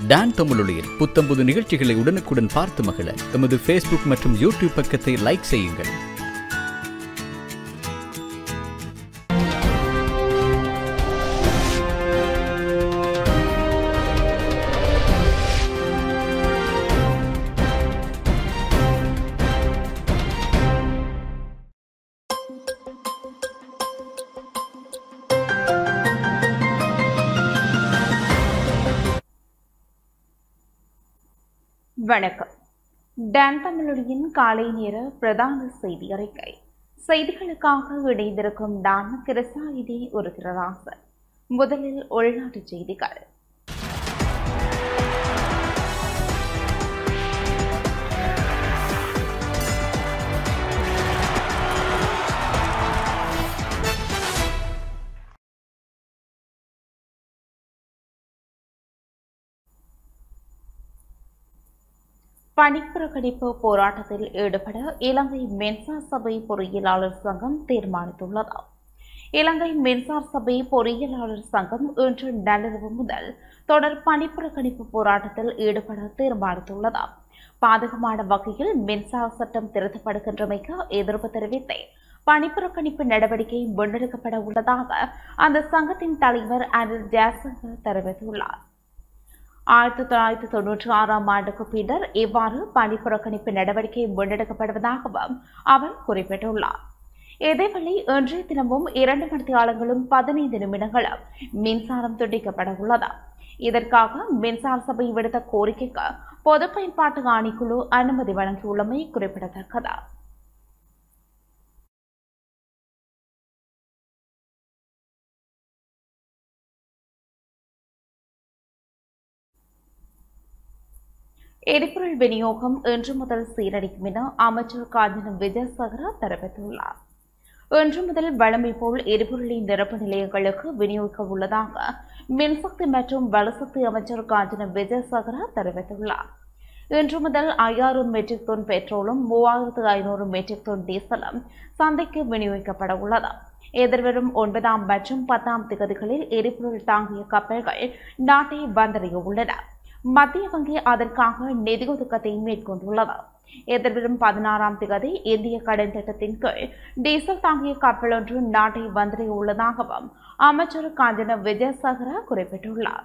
Don தமிழொலியில் புத்தம்புது நிகழ்ச்சிகளை உடனுக்குடன் பார்த்து மகிழ எமது ஃபேஸ்புக் மற்றும் யூடியூப் பக்கத்தை லைக் செய்யுங்கள் வணக்கம் டான் தமிழொலியின் காலை நேர பிரதான செய்தி அறிக்கை செய்திகளுக்காக இணைந்திருக்கும் டான் கிருசாயினி ஒரு கிரராசன் முதலில் உள்நாட்டு செய்திகள் பணிப்புறக்கணிப்பு போராட்டத்தில் ஈடுபட இலங்கை மின்சார சபை பொறியியலாளர் சங்கம் தீர்மானித்துள்ளது இலங்கை மின்சார சபை பொறியியலாளர் சங்கம் இன்று நள்ளிரவு முதல் தொடர் பணிப்புறக்கணிப்பு போராட்டத்தில் ஈடுபட தீர்மானித்துள்ளது பாதகமான வகையில் மின்சார சட்டம் திருத்தப்படுகின்றமைக்கு எதிர்ப்பு தெரிவித்தே பணிப்புறக்கணிப்பு நடவடிக்கை முன்னெடுக்கப்பட உள்ளதாக அந்த சங்கத்தின் தலைவர் அனில் ஜாசங்கர் தெரிவித்துள்ளார் ஆயிரத்தி தொள்ளாயிரத்தி தொன்னூற்றி ஆறாம் ஆண்டுக்கு பின்னர் இவ்வாறு பணி புறக்கணிப்பு நடவடிக்கை முன்னெடுக்கப்படுவதாகவும் அவர் குறிப்பிட்டுள்ளார் இதேவேளை இன்றைய தினமும் இரண்டு மணித்தியாலங்களும் பதினைந்து நிமிடங்களும் மின்சாரம் துண்டிக்கப்பட உள்ளது இதற்காக மின்சார சபை விடுத்த கோரிக்கைக்கு பொது பயன்பாட்டு ஆணைக்குழு அனுமதி வழங்கியுள்ளமை குறிப்பிடத்தக்கது எரிபொருள் விநியோகம் இன்று முதல் சீரடிக்கும் என அமைச்சர் காஞ்சனம் விஜயசகரா தெரிவித்துள்ளார் இன்று முதல் வழமை போல் எரிபொருளை நிரப்பு நிலையங்களுக்கு விநியோகிக்க உள்ளதாக மின்சக்தி மற்றும் வலுசக்தி அமைச்சர் காஞ்சனம் விஜயசகரா தெரிவித்துள்ளார் இன்று முதல் ஐயாயிரம் மெட்ரிக் டன் பெட்ரோலும் மூவாயிரத்து ஐநூறு மெட்ரிக் டன் டீசலும் சந்தைக்கு விநியோகிக்கப்பட உள்ளது எதிர்வரும் ஒன்பதாம் மற்றும் பத்தாம் திகதிகளில் எரிபொருள் தாங்கிய கப்பல்கள் நாட்டை வந்தடைய உள்ளன மத்திய வங்கி அதற்காக நிதி ஒதுக்கத்தை மேற்கொண்டுள்ளது எதிர்வரும் பதினாறாம் திகதி இந்திய கடன் திட்டத்தின் கீழ் டீசல் தாங்கிய கப்பல் ஒன்று நாட்டை வந்தடைய உள்ளதாகவும் அமைச்சர் காஞ்சன விஜயசகரா குறிப்பிட்டுள்ளார்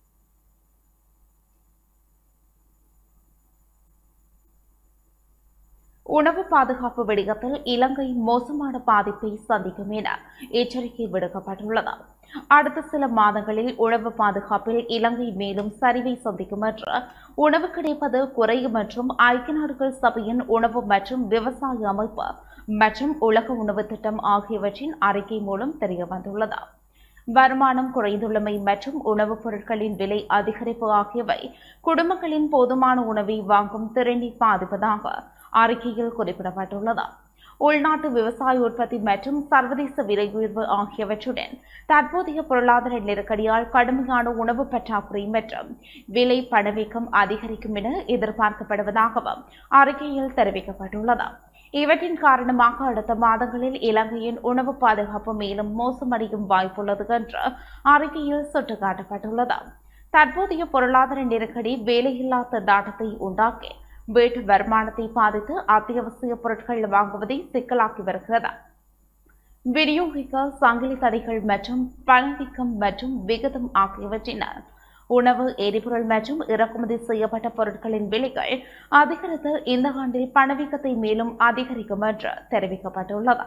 உணவு பாதுகாப்பு விடயத்தில் இலங்கை மோசமான பாதிப்பை சந்திக்கும் என எச்சரிக்கை விடுக்கப்பட்டுள்ளது அடுத்த சில மாதங்களில் உணவு பாதுகாப்பில் இலங்கை மேலும் சரிவை சந்திக்கும் என்று உணவு கிடைப்பது குறையும் மற்றும் ஐக்கிய நாடுகள் சபையின் உணவு மற்றும் விவசாய அமைப்பு மற்றும் உலக உணவு திட்டம் ஆகியவற்றின் அறிக்கை மூலம் தெரியவந்துள்ளது வருமானம் குறைந்துள்ளமை மற்றும் உணவுப் பொருட்களின் விலை அதிகரிப்பு ஆகியவை குடும்பங்களின் போதுமான உணவை வாங்கும் திறனை பாதிப்பதாக அறிக்கையில் குறிப்பிடப்பட்டுள்ளது உள்நாட்டு விவசாய உற்பத்தி மற்றும் சர்வதேச விலை உயர்வு ஆகியவற்றுடன் தற்போதைய பொருளாதார நெருக்கடியால் கடுமையான உணவு பற்றாக்குறை மற்றும் விலை பணவீக்கம் அதிகரிக்கும் என எதிர்பார்க்கப்படுவதாகவும் அறிக்கையில் தெரிவிக்கப்பட்டுள்ளது இவற்றின் காரணமாக அடுத்த மாதங்களில் இலங்கையின் உணவு பாதுகாப்பு மேலும் மோசமடையும் வாய்ப்புள்ளது என்று அறிக்கையில் சுட்டிக்காட்டப்பட்டுள்ளது தற்போதைய பொருளாதார நெருக்கடி வேலையில்லா திண்டாட்டத்தை உண்டாக்கி வீட்டு வருமானத்தை பாதித்து அத்தியாவசிய பொருட்கள் வாங்குவதை சிக்கலாக்கி வருகிறது விநியோகிக்க சங்கிலி தடைகள் மற்றும் பணவீக்கம் மற்றும் விகிதம் ஆகியவற்றினர் உணவு எரிபொருள் மற்றும் இறக்குமதி செய்யப்பட்ட பொருட்களின் விலைகள் அதிகரித்து இந்த ஆண்டில் பணவீக்கத்தை மேலும் அதிகரிக்கும் என்று தெரிவிக்கப்பட்டுள்ளது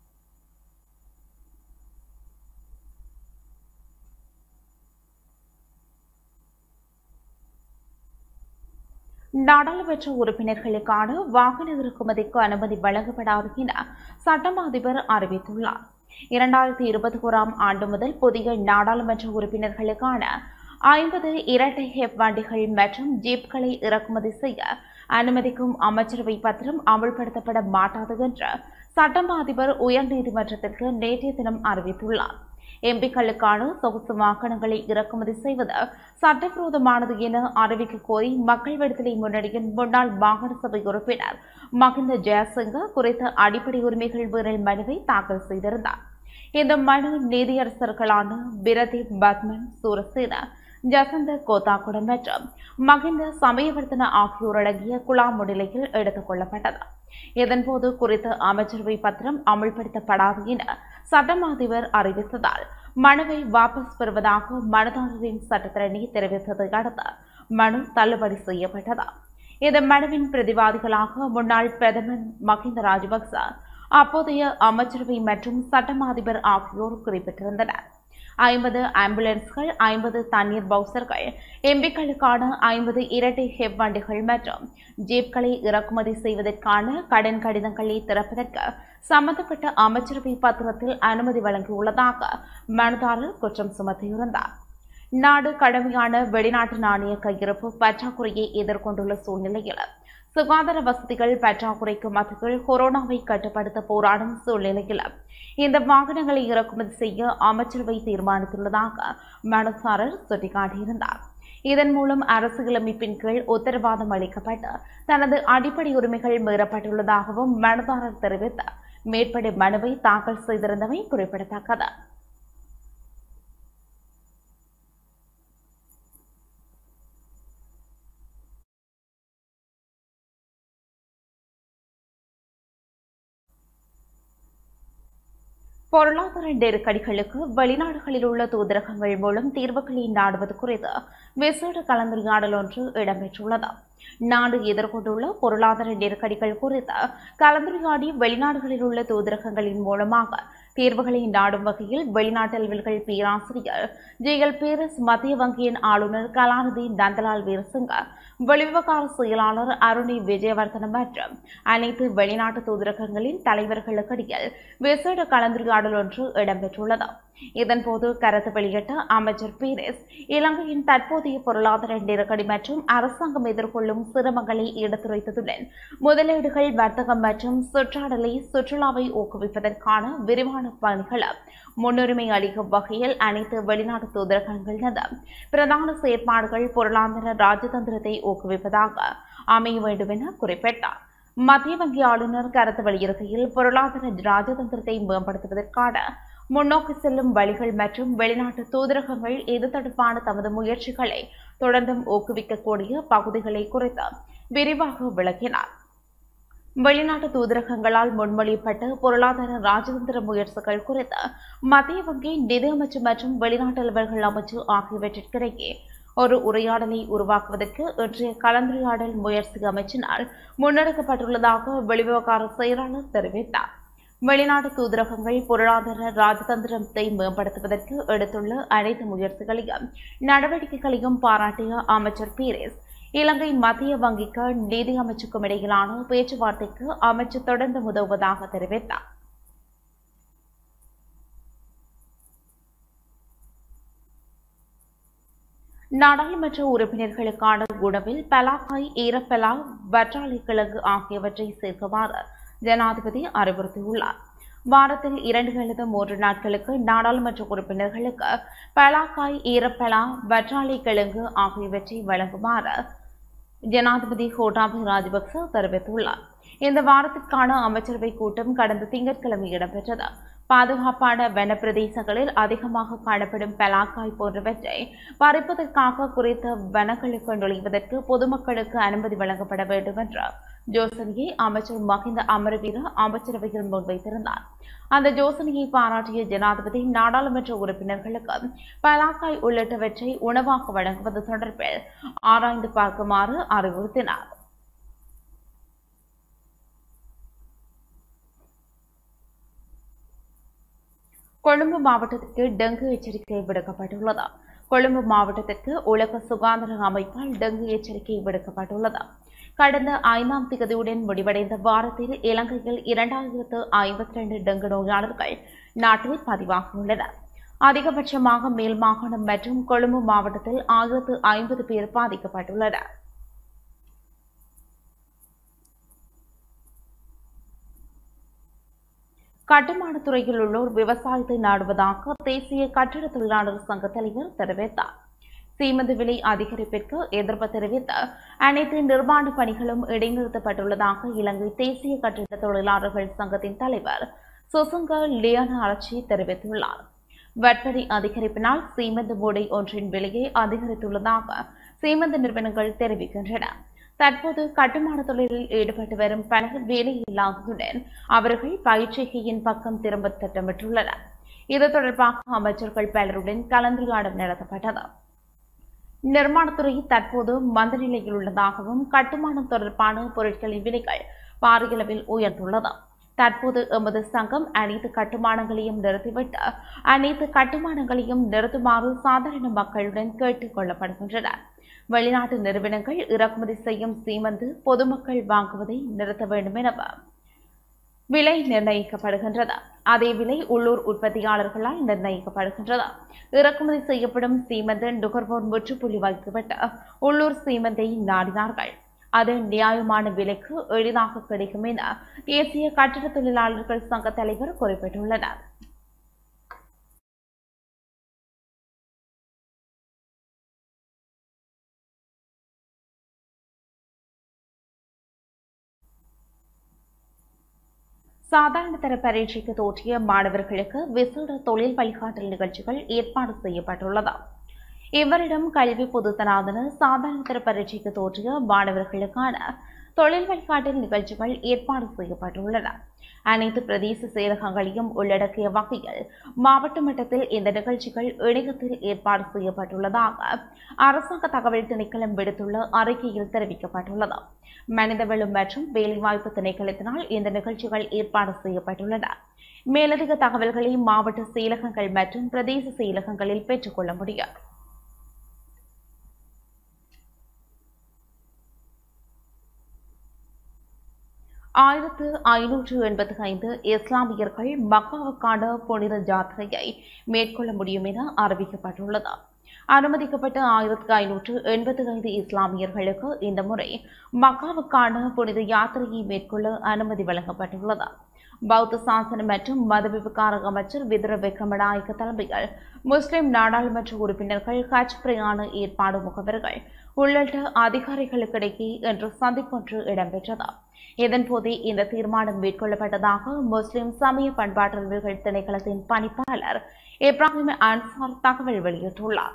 நாடாளுமன்ற உறுப்பினர்களுக்கான வாகன இறக்குமதிக்கு அனுமதி வழங்கப்படாது என சட்டம் அதிபர் அறிவித்துள்ளார் இரண்டாயிரத்தி இருபத்தி ஓராம் ஆண்டு முதல் புதிய நாடாளுமன்ற உறுப்பினர்களுக்கான ஐம்பது இரட்டை ஹெப் வண்டிகள் மற்றும் ஜீப்களை இறக்குமதி செய்ய அனுமதிக்கும் அமைச்சரவை பத்திரம் அமல்படுத்தப்பட மாட்டாது என்று சட்டம் அதிபர் உயர்நீதிமன்றத்திற்கு நேற்றைய தினம் அறிவித்துள்ளார் எம்பிக்களுக்கான சொகுசு வாகனங்களை இறக்குமதி செய்வது சட்டவிரோதமானது என அறிவிக்க கோரி மக்கள் விடுதலை முன்னணியின் முன்னாள் மாகாண சபை உறுப்பினர் மகிந்த ஜெயசிங்க குறித்த அடிப்படை உரிமைகள் மீறல் மனுவை தாக்கல் செய்திருந்தார் இந்த மனு நீதியரசர்களான பிரதீப் பத்மன் சூரசேன ஜசந்த கோத்தாகுடம் மற்றும் மகிந்த சமயவர்த்தன ஆகியோர் அடங்கிய குழாம் முன்னிலையில் எடுத்துக் கொள்ளப்பட்டது இதன்போது குறித்த அமைச்சரவை பத்திரம் அமல்படுத்தப்படாது என சட்டம் அதிபர் அறிவித்ததால் மனுவை வாபஸ் பெறுவதாக மனுதாரரின் சட்டத்திரணி தெரிவித்ததை அடுத்து மனு தள்ளுபடி செய்யப்பட்டது இந்த மனுவின் பிரதிவாதிகளாக முன்னாள் பிரதமர் மஹிந்த ராஜபக்ச அப்போதைய அமைச்சரவை மற்றும் சட்டம் அதிபர் ஆகியோர் குறிப்பிட்டிருந்தனர் ஐம்பது ஆம்புலன்ஸ்கள் ஐம்பது தண்ணீர் பவுசர்கள் எம்பிக்களுக்கான ஐம்பது இரட்டை ஹெப் வண்டிகள் மற்றும் ஜீப்களை இறக்குமதி செய்வதற்கான கடன் கடிதங்களை திறப்பதற்கு சம்பந்தப்பட்ட அமைச்சரவை பத்திரத்தில் அனுமதி வழங்கியுள்ளதாக மனுதாரர் குற்றம் சுமத்தியிருந்தார் நாடு கடுமையான வெளிநாட்டு நாணய கையிருப்பு பற்றாக்குறையை எதிர்கொண்டுள்ள சூழ்நிலையில் சுகாதார வசதிகள் பற்றாக்குறைக்கு மத்தியில் கொரோனாவை கட்டுப்படுத்த போராடும் சூழ்நிலையில் இந்த வாகனங்களை இறக்குமதி செய்ய அமைச்சரவை தீர்மானித்துள்ளதாக மனுசாரர் சுட்டிக்காட்டியிருந்தார் இதன் மூலம் அரசியலமைப்பின் கீழ் உத்தரவாதம் அளிக்கப்பட்டு தனது அடிப்படை உரிமைகள் மீறப்பட்டுள்ளதாகவும் மனுதாரர் தெரிவித்த மேற்படி மனுவை தாக்கல் செய்திருந்தமை குறிப்பிடத்தக்கது பொருளாதார நெருக்கடிகளுக்கு வெளிநாடுகளில் உள்ள தூதரகங்கள் மூலம் தீர்வுகளை நாடுவது குறித்து விசேட கலந்துரையாடல் ஒன்று இடம்பெற்றுள்ளது நாடு எதிர்கொண்டுள்ள பொருளாதார நெருக்கடிகள் குறித்து கலந்துரையாடி வெளிநாடுகளில் உள்ள தூதரகங்களின் மூலமாக தீர்வுகளை நாடும் வகையில் வெளிநாட்டு அலுவல்கள் பேராசிரியர் ஜே எல் பேரஸ் மத்திய வங்கியின் ஆளுநர் கலாநிதி நந்தலால் வீரசிங்க வெளிவிவகார செயலாளர் அருணி விஜயவர்தன மற்றும் அனைத்து வெளிநாட்டு தூதரகங்களின் தலைவர்களுக்கிடையில் விசேட கலந்துரையாடல் ஒன்று இடம்பெற்றுள்ளது இதன்போது கருத்து வெளியிட்ட அமைச்சர் பீரஸ் இலங்கையின் தற்போதைய பொருளாதார நெருக்கடி மற்றும் அரசாங்கம் எதிர்கொள்ளும் சிரமங்களை எடுத்துரைத்ததுடன் முதலீடுகள் வர்த்தகம் மற்றும் சுற்றாடலை சுற்றுலாவை ஊக்குவிப்பதற்கான விரிவான பணிகளை முன்னுரிமை அளிக்கும் வகையில் அனைத்து வெளிநாட்டு தூதரகங்களது பிரதான செயற்பாடுகள் பொருளாதார ராஜதந்திரத்தை ஊக்குவிப்பதாக அமைய வேண்டும் என குறிப்பிட்டார் மத்திய வங்கி ஆளுநர் கருத்து வெளியிடுகையில் பொருளாதார ராஜதந்திரத்தை மேம்படுத்துவதற்கான முன்னோக்கி செல்லும் வழிகள் மற்றும் வெளிநாட்டு தூதரகங்கள் இது தொடர்பான தமது முயற்சிகளை தொடர்ந்தும் ஊக்குவிக்கக்கூடிய பகுதிகளை குறித்து விரிவாக விளக்கினார் வெளிநாட்டு தூதரகங்களால் முன்மொழியப்பட்ட பொருளாதார ராஜதந்திர முயற்சிகள் குறித்து மத்திய வங்கி நிதியமைச்சு மற்றும் வெளிநாட்டு அலுவல்கள் அமைச்சு ஆகியவற்றிற்கிடையே ஒரு உரையாடலை உருவாக்குவதற்கு இன்றைய கலந்துரையாடல் முயற்சி அமைச்சினால் முன்னெடுக்கப்பட்டுள்ளதாக வெளிவிவகார செயலாளர் தெரிவித்தார் வெளிநாட்டு தூதரகங்கள் பொருளாதார ராஜதந்திரத்தை மேம்படுத்துவதற்கு எடுத்துள்ள அனைத்து முயற்சிகளையும் நடவடிக்கைகளையும் பாராட்டிய அமைச்சர் பீரேஸ் இலங்கை மத்திய வங்கிக்கு நிதி அமைச்சுக்கும் இடையிலான பேச்சுவார்த்தைக்கு அமைச்சு தொடர்ந்து உதவுவதாக தெரிவித்தார் நாடாளுமன்ற உறுப்பினர்களுக்கான உணவில் பலாக்காய் ஈரப்பலா வற்றாலை கிழங்கு ஆகியவற்றை சேர்க்குமாறு ஜனாதிபதி அறிவுறுத்தியுள்ளார் வாரத்தில் இரண்டு அல்லது மூன்று நாட்களுக்கு நாடாளுமன்ற உறுப்பினர்களுக்கு பலாக்காய் ஈரப்பலா வற்றாலை கிழங்கு ஆகியவற்றை வழங்குமாறு ஜனாதிபதி கோட்டாபய ராஜபக்ச தெரிவித்துள்ளார் இந்த வாரத்திற்கான அமைச்சரவை கூட்டம் கடந்த திங்கட்கிழமை இடம்பெற்றது பாதுகாப்பான வன பிரதேசங்களில் அதிகமாக காணப்படும் பலாக்காய் போன்றவற்றை பறிப்பதற்காக குறித்த வனங்களுக்கு நுழைவதற்கு பொதுமக்களுக்கு அனுமதி வழங்கப்பட வேண்டும் என்ற யோசனையை அமைச்சர் மஹிந்த அமரவீர அமைச்சரவையில் முன்வைத்திருந்தார் அந்த யோசனையை பாராட்டிய ஜனாதிபதி நாடாளுமன்ற உறுப்பினர்களுக்கு பலாக்காய் உள்ளிட்டவற்றை உணவாக வழங்குவது தொடர்பில் ஆராய்ந்து பார்க்குமாறு அறிவுறுத்தினார் கொழும்பு மாவட்டத்திற்கு டெங்கு எச்சரிக்கை விடுக்கப்பட்டுள்ளது கொழும்பு மாவட்டத்திற்கு உலக சுகாதார அமைப்பால் டெங்கு எச்சரிக்கை விடுக்கப்பட்டுள்ளது கடந்த ஐந்தாம் திகதியுடன் முடிவடைந்த வாரத்தில் இலங்கையில் இரண்டாயிரத்து ஐம்பத்தி ரெண்டு டெங்கு நோயாளர்கள் நாட்டில் பதிவாகியுள்ளனர் அதிகபட்சமாக மேல் மாகாணம் மற்றும் கொழும்பு மாவட்டத்தில் ஆயிரத்து ஐம்பது பேர் பாதிக்கப்பட்டுள்ளனர் கட்டுமானத் துறையில் உள்ளோர் விவசாயத்தை நாடுவதாக தேசிய கட்டிட தொழிலாளர் சங்க தலைவர் தெரிவித்தார் சீமெந்து விலை அதிகரிப்பிற்கு எதிர்ப்பு தெரிவித்து அனைத்து நிர்மாண பணிகளும் இடைநிறுத்தப்பட்டுள்ளதாக இலங்கை தேசிய கட்டிட தொழிலாளர்கள் சங்கத்தின் தலைவர் சுசங்க லியானா அலட்சி தெரிவித்துள்ளார் வட்வரி அதிகரிப்பினால் சீமெந்து மூடை ஒன்றின் விலையை அதிகரித்துள்ளதாக சீமெந்து நிறுவனங்கள் தெரிவிக்கின்றன தற்போது கட்டுமான தொழிலில் ஈடுபட்டு வரும் பலர் வேலையில்லாததுடன் அவர்கள் பயிற்சிகையின் பக்கம் திரும்ப திட்டமிட்டுள்ளனர் இது தொடர்பாக அமைச்சர்கள் பலருடன் கலந்துரையாடல் நடத்தப்பட்டது நிர்மாணத்துறை தற்போது மந்த நிலையில் உள்ளதாகவும் கட்டுமானம் தொடர்பான பொருட்களின் விலைகள் பாரியளவில் உயர்ந்துள்ளது தற்போது எமது சங்கம் அனைத்து கட்டுமானங்களையும் நிறுத்திவிட்டு அனைத்து கட்டுமானங்களையும் நிறுத்துமாறு சாதாரண மக்களுடன் கேட்டுக் கொள்ளப்படுகின்றனர் வெளிநாட்டு நிறுவனங்கள் இறக்குமதி செய்யும் சீமந்து பொதுமக்கள் வாங்குவதை நிறுத்த வேண்டும் என விலை நிர்ணயிக்கப்படுகின்றது அதே விலை உள்ளூர் உற்பத்தியாளர்களால் நிர்ணயிக்கப்படுகின்றது இறக்குமதி செய்யப்படும் சீமந்து நுகர்வோர் முற்றுப்புள்ளி வைத்துவிட்டு உள்ளூர் சீமந்தை நாடினார்கள் அது நியாயமான விலைக்கு எளிதாக கிடைக்கும் என தேசிய கட்டிட தொழிலாளர்கள் சங்க தலைவர் குறிப்பிட்டுள்ளனர் சாதாரண தர பரீட்சைக்கு தோற்றிய மாணவர்களுக்கு விசேட தொழில் வழிகாட்டல் நிகழ்ச்சிகள் ஏற்பாடு செய்யப்பட்டுள்ளது இவரிடம் கல்வி பொதுத்தனாதன சாதாரண தர பரீட்சைக்கு தோற்றிய மாணவர்களுக்கான தொழில் வழிகாட்டல் நிகழ்ச்சிகள் ஏற்பாடு செய்யப்பட்டுள்ளன அனைத்து பிரதேச செயலகங்களையும் உள்ளடக்கிய வகையில் மாவட்ட மட்டத்தில் இந்த நிகழ்ச்சிகள் இணையத்தில் ஏற்பாடு செய்யப்பட்டுள்ளதாக அரசாங்க தகவல் திணைக்களம் விடுத்துள்ள அறிக்கையில் தெரிவிக்கப்பட்டுள்ளது மனிதவளம் மற்றும் வேலைவாய்ப்பு திணைக்களத்தினால் இந்த நிகழ்ச்சிகள் ஏற்பாடு செய்யப்பட்டுள்ளன மேலதிக தகவல்களை மாவட்ட செயலகங்கள் மற்றும் பிரதேச செயலகங்களில் பெற்றுக்கொள்ள முடியும் ஆயிரத்து ஐநூற்று எண்பத்தி ஐந்து இஸ்லாமியர்கள் மக்காவுக்கான புனித ஜாத்திரையை மேற்கொள்ள முடியும் என அறிவிக்கப்பட்டுள்ளது அனுமதிக்கப்பட்ட ஆயிரத்து ஐநூற்று எண்பத்தி ஐந்து இஸ்லாமியர்களுக்கு இந்த முறை மக்காவுக்கான புனித யாத்திரையை மேற்கொள்ள அனுமதி வழங்கப்பட்டுள்ளது பௌத்த சாசன மற்றும் மத விவகார அமைச்சர் விதுர விக்ரமநாயக்க தலைமையில் முஸ்லிம் நாடாளுமன்ற உறுப்பினர்கள் ஹஜ் பிரயாண ஏற்பாடு முகவர்கள் உள்ளிட்ட அதிகாரிகளுக்கிடையே இன்று சந்திப்பொன்று இடம்பெற்றது இதன்போதே இந்த தீர்மானம் மேற்கொள்ளப்பட்டதாக முஸ்லிம் சமய பண்பாட்டறிவுகள் திணைக்களத்தின் பணிப்பாளர் இப்ராஹிம் அன்சார் தகவல் வெளியிட்டுள்ளார்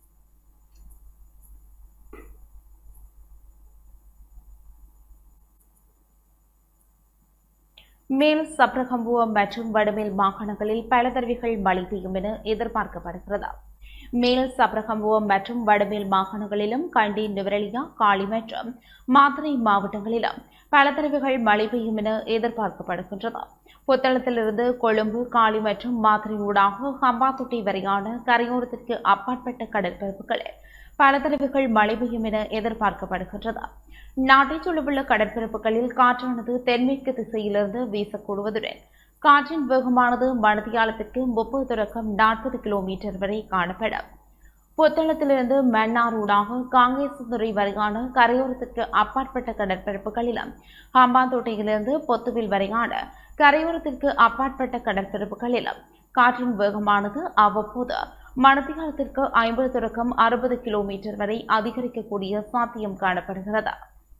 மேல் சப்ரகம்புவம் மற்றும் வடமேல் மாகாணங்களில் பல தடவைகள் மழை பெய்யும் என எதிர்பார்க்கப்படுகிறது மேல் சப்ரகம்புவம் மற்றும் வடமேல் மாகாணங்களிலும் கண்டி நுவரெலியா காளி மற்றும் மாத்தறை மாவட்டங்களிலும் பல தடவைகள் மழை பெய்யும் என எதிர்பார்க்கப்படுகின்றது புத்தளத்திலிருந்து கொழும்பு காளி மற்றும் மாத்திரை ஊடாக ஹம்பாத்தொட்டி வரையான கரையோரத்திற்கு அப்பாற்பட்ட கடற்பரப்புகளில் பல தடவைகள் மழை பெய்யும் என எதிர்பார்க்கப்படுகின்றது நாட்டைச் சுழவுள்ள கடற்பரப்புகளில் காற்றானது தென்மேற்கு திசையிலிருந்து வீசக்கூடுவதுடன் காற்றின் வேகமானது மணித்தியாலத்திற்கு முப்பது தொடக்கம் நாற்பது கிலோமீட்டர் வரை காணப்படும் புத்தளத்திலிருந்து மன்னார் ஊடாக காங்கேசந்துறை வரையான கரையோரத்திற்கு அப்பாற்பட்ட கடற்பரப்புகளிலும் ஹம்பாந்தோட்டையிலிருந்து பொத்துவில் வரையான கரையோரத்திற்கு அப்பாற்பட்ட கடற்பரப்புகளிலும் காற்றின் வேகமானது அவ்வப்போது மணித்தியாலத்திற்கு ஐம்பது தொடக்கம் அறுபது கிலோமீட்டர் வரை அதிகரிக்கக்கூடிய சாத்தியம் காணப்படுகிறது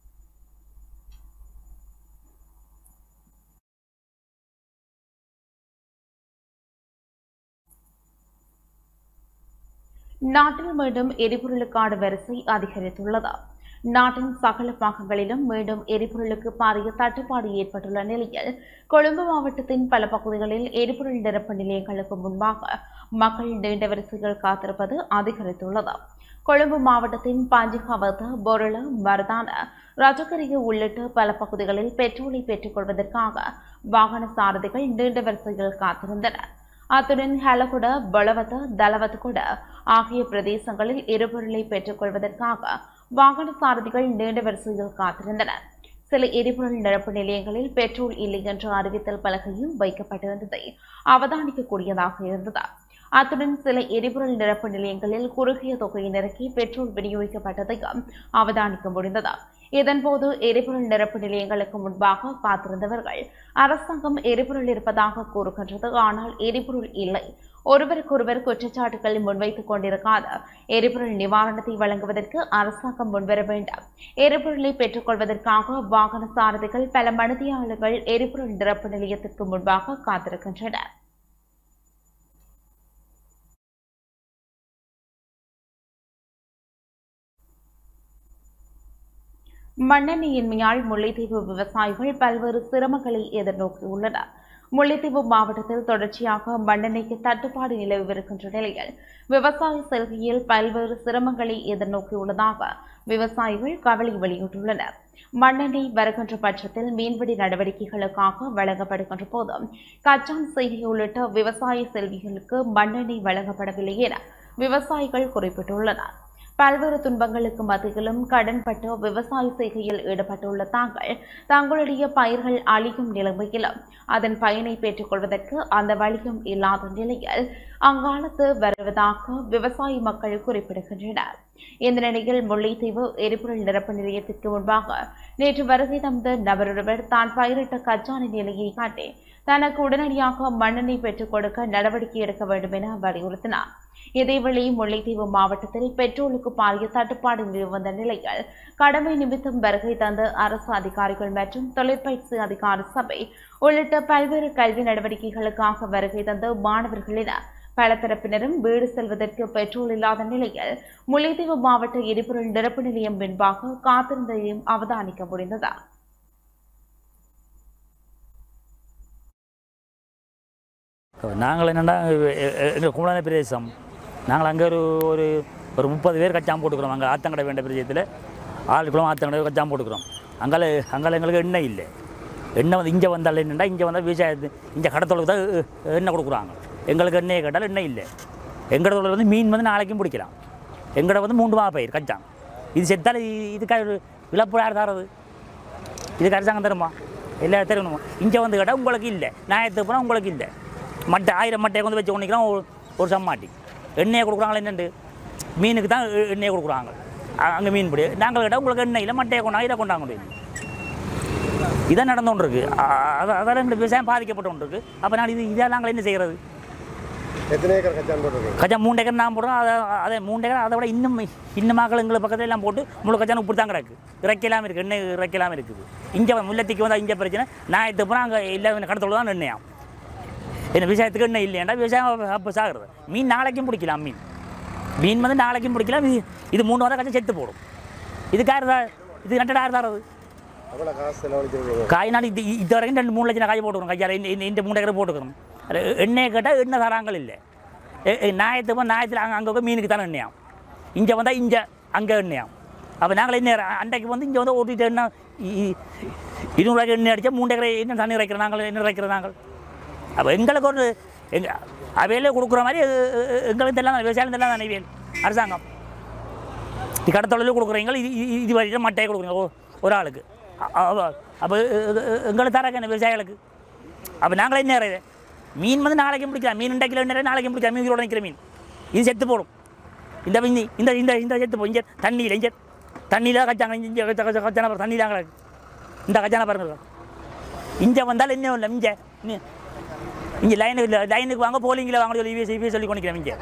நாட்டில் மீண்டும் எரிபொருளுக்கான வரிசை அதிகரித்துள்ளது நாட்டின் சகல பாகங்களிலும் மீண்டும் எரிபொருளுக்கு பாரிய தட்டுப்பாடு ஏற்பட்டுள்ள நிலையில் கொழும்பு மாவட்டத்தின் பல பகுதிகளில் எரிபொருள் நிரப்பு நிலையங்களுக்கு முன்பாக மக்கள் நீண்ட வரிசையில் காத்திருப்பது அதிகரித்துள்ளது கொழும்பு மாவட்டத்தின் பாஞ்சிகாவத்த பொருள மருதான ரஜகரிய உள்ளிட்ட பல பகுதிகளில் பெட்ரோலை பெற்றுக் கொள்வதற்காக வாகன சாரதிகள் நீண்ட வரிசையில் காத்திருந்தனர் அத்துடன் ஹலகுட பலவத தலவத்குட ஆகிய பிரதேசங்களில் எரிபொருளை பெற்றுக் கொள்வதற்காக வாகன சாரதிகள் நீண்ட வரிசையில் காத்திருந்தனர் சில எரிபொருள் நிரப்பு நிலையங்களில் பெட்ரோல் இல்லை என்ற அறிவித்தல் பலகையும் வைக்கப்பட்டிருந்ததை அவதானிக்கக்கூடியதாக இருந்தது அத்துடன் சில எரிபொருள் நிரப்பு நிலையங்களில் குறுகிய தொகையினருக்கு பெட்ரோல் விநியோகிக்கப்பட்டதையும் அவதானிக்க முடிந்தது இதன்போது எரிபொருள் நிரப்பு நிலையங்களுக்கு முன்பாக காத்திருந்தவர்கள் அரசாங்கம் எரிபொருள் இருப்பதாக கூறுகின்றது ஆனால் எரிபொருள் இல்லை ஒருவருக்கொருவர் குற்றச்சாட்டுகளை முன்வைத்துக் கொண்டிருக்காத எரிபொருள் நிவாரணத்தை வழங்குவதற்கு அரசாங்கம் முன்வர வேண்டும் எரிபொருளை பெற்றுக்கொள்வதற்காக வாகன சாரதிகள் பல மனிதியாளர்கள் எரிபொருள் நிரப்பு நிலையத்திற்கு முன்பாக காத்திருக்கின்றனர் மண்ணெண்ணெயின்மையால் முல்லைத்தீவு விவசாயிகள் பல்வேறு சிரமங்களை எதிர்நோக்கியுள்ளனர் முல்லைத்தீவு மாவட்டத்தில் தொடர்ச்சியாக மண்ணெண்ணெய்க்கு தட்டுப்பாடு நிலவிருக்கின்ற நிலையில் விவசாய செல்கையில் பல்வேறு சிரமங்களை எதிர்நோக்கியுள்ளதாக விவசாயிகள் கவலை வெளியிட்டுள்ளனர் மண்ணெண்ணெய் வருகின்ற பட்சத்தில் மீன்பிடி நடவடிக்கைகளுக்காக வழங்கப்படுகின்ற போதும் கச்சான் செய்கை உள்ளிட்ட விவசாய செல்விகளுக்கு மண்ணெண்ணெய் வழங்கப்படவில்லை என விவசாயிகள் குறிப்பிட்டுள்ளனர் பல்வேறு துன்பங்களுக்கு மத்தியிலும் கடன்பட்டு விவசாய செய்கையில் ஈடுபட்டுள்ள தாங்கள் தங்களுடைய பயிர்கள் அழியும் நிலைமையிலும் அதன் பயனை பெற்றுக் கொள்வதற்கு அந்த வழியும் இல்லாத நிலையில் அங்காலத்து வருவதாக விவசாய மக்கள் குறிப்பிடுகின்றனர் இந்த நிலையில் முல்லைத்தீவு எரிபொருள் நிரப்பு நிலையத்திற்கு முன்பாக நேற்று வருகை தந்த நபரொருவர் தான் பயிரிட்ட கச்சான நிலையை காட்டி தனக்கு உடனடியாக மண்ணெண்ணெய் பெற்றுக் கொடுக்க நடவடிக்கை எடுக்க வேண்டும் என வலியுறுத்தினார் இதேவேளை முல்லைத்தீவு மாவட்டத்தில் பெட்ரோலுக்கு பாரிய தட்டுப்பாடு நிலவி வந்த நிலையில் கடமை நிமித்தம் வருகை தந்த அரசு அதிகாரிகள் மற்றும் தொழிற்பயிற்சி அதிகார சபை உள்ளிட்ட பல்வேறு கல்வி நடவடிக்கைகளுக்காக வருகை தந்த மாணவர்கள் என பல தரப்பினரும் வீடு செல்வதற்கு பெட்ரோல் இல்லாத நிலையில் முல்லைத்தீவு மாவட்ட எரிபொருள் நிரப்பு நிலையம் முன்பாக காத்திருந்ததையும் அவதானிக்க முடிந்தது நாங்கள் என்னென்னா எங்கள் குமலான பிரதேசம் நாங்கள் அங்கே ஒரு ஒரு ஒரு முப்பது பேர் கச்சாம் போட்டுக்கிறோம் அங்கே ஆத்தங்கடை வேண்ட பிரதேசத்தில் ஆளுக்குளம் ஆத்தங்கடை கச்சாம் போட்டுக்கிறோம் அங்கால அங்கால எங்களுக்கு எண்ணெய் இல்லை எண்ணெய் வந்து இங்கே வந்தால் என்னென்னா இங்கே வந்தால் விவசாயத்து இங்கே கடத்தொழுக்கு தான் எண்ணெய் கொடுக்குறாங்க எங்களுக்கு எண்ணெயை கேட்டால் எண்ணெய் இல்லை எங்கட தொழில் வந்து மீன் வந்து நாளைக்கும் பிடிக்கலாம் எங்கட வந்து மூன்று மா பயிர் கச்சான் இது செத்தால் இதுக்காக ஒரு இழப்பு யார் தரது இதுக்கு அரசாங்கம் தருமா இல்லை தருணுமா இங்கே வந்து கேட்டால் உங்களுக்கு இல்லை நியாயத்துக்கு போனால் உங்களுக்கு இல்லை மட்டை ஆயிரம் மட்டையை வந்து வச்சு கொண்டிக்கிறோம் ஒரு ஒரு சம்மாட்டி எண்ணெயை கொடுக்குறாங்களா என்னண்டு மீனுக்கு தான் எ- எண்ணெயை கொடுக்குறாங்க அங்கே மீன் பிடி நாங்கள் கேட்டால் உங்களுக்கு எண்ணெய் இல்லை மட்டையை கொண்டாங்க இதை கொண்டாங்க முடியும் இதான் நடந்து கொண்டிருக்கு அதான் அதால் எங்களுக்கு விவசாயம் பாதிக்கப்பட்டு கொண்டிருக்கு அப்போ நான் இது இதை நாங்கள் என்ன செய்கிறது எத்தனை ஏக்கர் கச்சான் போட்டிருக்கீங்க கஜா மூணு ஏக்கர் நான் போடுறோம் அதை அதை மூணு ஏக்கர் அதை விட இன்னும் இன்னும் மக்கள் எங்களை பக்கத்துல எல்லாம் போட்டு முழு கஜான இப்படி தான் கிடக்கு இறக்கலாம் இருக்குது எண்ணெய் இறக்கலாம் இருக்குது இங்கே முல்லத்திக்கு வந்தால் இங்கே பிரச்சனை நான் எடுத்து போனால் அங்கே எல்லாமே கடத்தோடு தான் எண்ணெயாம் என்ன விவசாயத்துக்கு எண்ணெய் இல்லையாண்டா விவசாயம் அப்போ சாகுறது மீன் நாளைக்கும் பிடிக்கலாம் மீன் மீன் வந்து நாளைக்கும் பிடிக்கலாம் இது இது மூணு வாரம் கச்சா செத்து போடும் இதுக்கு யார் தான் இது நட்டடா யார் தரது எவ்வளோ காசு செலவழிச்சிருக்கீங்க காய் நான் இது இது வரைக்கும் ரெண்டு மூணு லட்சம் காய் போட்டுக்கிறோம் கையால் இந்த இந்த- இந்த மூணு ஏக்கர் போட்டுக்கிறோம் அது எண்ணெயை கேட்டால் எண்ணெய் தராங்கள் இல்லை நாயத்துக்கு நாயத்தில் அங்கே அங்கே மீனுக்கு தானே எண்ணெயாம் இங்கே வந்தால் இங்கே அங்கே எண்ணெயாம் அப்போ நாங்கள் என்ன அன்றைக்கு வந்து இங்கே வந்து ஓட்டிட்டு எண்ணெய் இ- இ- இருநூறுவாய்க்கு எண்ணெய் அடித்தா மூணு ஏக்கரை என்ன தண்ணி இறைக்கிறோம் நாங்கள் என்ன இறைக்கிறோம் நாங்கள் அப்போ எங்களுக்கு ஒரு எங்க அவையிலே கொடுக்குற மாதிரி எ- எ- எங்களுக்கு தெரியலாம் விவசாயம் தெரியலாம் தானே இவையல் அரசாங்கம் இது கடத்தொழிலும் கொடுக்குறீங்க இது இது- இது வரைக்கும் மட்டையை கொடுக்குறீங்க ஒ- ஒரு ஆளுக்கு அப்போ எங்களுக்கு தராங்க என்ன விவசாயிகளுக்கு அப்போ நாங்களே என்ன இறையுது மீன் வந்து நாளைக்கு பிடிக்கலாம் மீன் ரெண்டு கிலோ நிறைய நாளைக்கு பிடிக்கலாம் மீன் நிற்கிற மீன் இது செத்து போடும் இந்த மீன் இந்த இந்த இந்த செத்து போகும் இங்கே தண்ணியில் இங்கே தண்ணியில் கச்சாங்க இங்கே கச்சான பாரு தண்ணி தான் கிடக்கு இந்த கச்சான பாருங்க இங்கே வந்தால் என்ன இல்லை இங்கே இங்கே லைனுக்கு லைனுக்கு வாங்க போலிங்கில் வாங்க சொல்லி இவே இவே சொல்லி கொண்டிக்கிறேன் இங்கே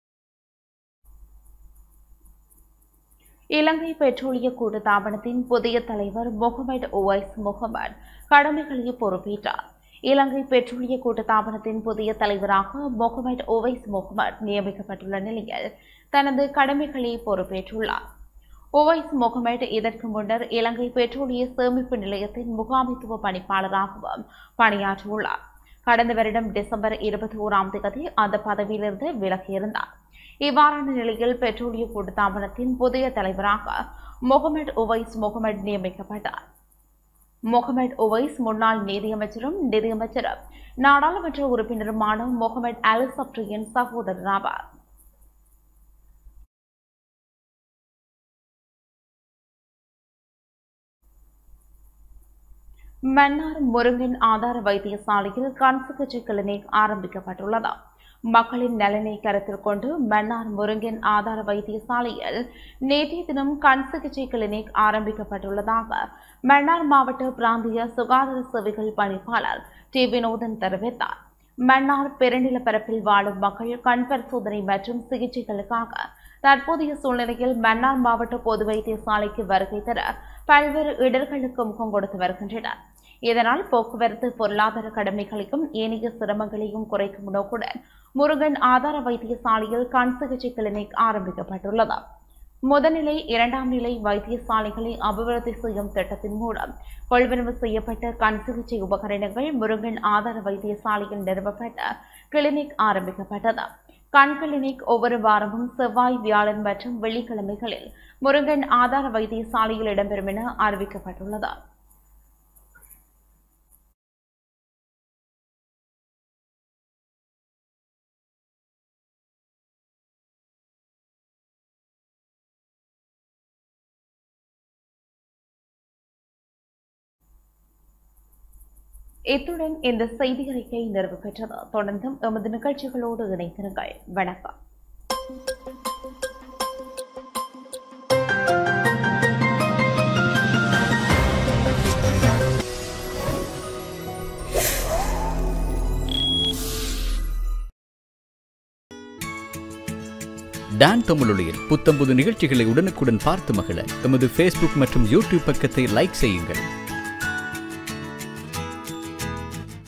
இலங்கை பெட்ரோலிய கூட்டுத்தாபனத்தின் புதிய தலைவர் முகமது ஒவைஸ் முகமது கடமைகளை பொறுப்பேற்றார் இலங்கை பெட்ரோலிய கூட்டுத்தாபனத்தின் புதிய தலைவராக முகமது ஒவைஸ் முகமது நியமிக்கப்பட்டுள்ள நிலையில் தனது கடமைகளை பொறுப்பேற்றுள்ளார் ஒவைஸ் முகமது இதற்கு முன்னர் இலங்கை பெட்ரோலிய சேமிப்பு நிலையத்தின் முகாமைத்துவ பணிப்பாளராகவும் பணியாற்றியுள்ளார் கடந்த வருடம் டிசம்பர் இருபத்தி ஓராம் தேதி அந்த பதவியிலிருந்து விலகியிருந்தார் இவ்வாறான நிலையில் பெட்ரோலிய கூட்டுத்தாபனத்தின் புதிய தலைவராக முகமது உவைஸ் முகமது நியமிக்கப்பட்டார் முகமது உவைஸ் முன்னாள் நீதியமைச்சரும் நிதியமைச்சரும் நாடாளுமன்ற உறுப்பினருமான முகமது அலி சப்ரியின் சகோதரர் ஆவார் மன்னார் முருங்கன் ஆதார வைத்தியசாலையில் கண் சிகிச்சை கிளினிக் ஆரம்பிக்கப்பட்டுள்ளது மக்களின் நலனை கருத்தில் கொண்டு மன்னார் முருங்கன் ஆதார வைத்தியசாலையில் நேற்றைய தினம் கண் சிகிச்சை கிளினிக் ஆரம்பிக்கப்பட்டுள்ளதாக மன்னார் மாவட்ட பிராந்திய சுகாதார சேவைகள் பணிப்பாளர் டி வினோதன் தெரிவித்தார் மன்னார் பெருநிலப்பரப்பில் வாழும் மக்கள் கண் பரிசோதனை மற்றும் சிகிச்சைகளுக்காக தற்போதைய சூழ்நிலையில் மன்னார் மாவட்ட பொது வைத்தியசாலைக்கு வருகை தர பல்வேறு இடர்களுக்கு முகம் கொடுத்து வருகின்றனர் இதனால் போக்குவரத்து பொருளாதார கடமைகளையும் ஏனைய சிரமங்களையும் குறைக்கும் நோக்குடன் முருகன் ஆதார வைத்தியசாலையில் கண் சிகிச்சை கிளினிக் ஆரம்பிக்கப்பட்டுள்ளது முதல்நிலை இரண்டாம் நிலை வைத்தியசாலைகளை அபிவிருத்தி செய்யும் திட்டத்தின் மூலம் கொள்வனவு செய்யப்பட்ட கண் சிகிச்சை உபகரணங்கள் முருகன் ஆதார வைத்தியசாலையில் நிறுவப்பட்ட கிளினிக் ஆரம்பிக்கப்பட்டது கண் கிளினிக் ஒவ்வொரு வாரமும் செவ்வாய் வியாழன் மற்றும் வெள்ளிக்கிழமைகளில் முருகன் ஆதார வைத்தியசாலையில் இடம்பெறும் என அறிவிக்கப்பட்டுள்ளது இத்துடன் இந்த செய்தி அறிக்கை நிறைவு பெற்றது தொடர்ந்தும் எமது நிகழ்ச்சிகளோடு இணைந்திருங்கள் வணக்கம் டான் தமிழொலியில் புத்தம்புது நிகழ்ச்சிகளை உடனுக்குடன் பார்த்து மகிழ எமது ஃபேஸ்புக் மற்றும் யூடியூப் பக்கத்தை லைக் செய்யுங்கள்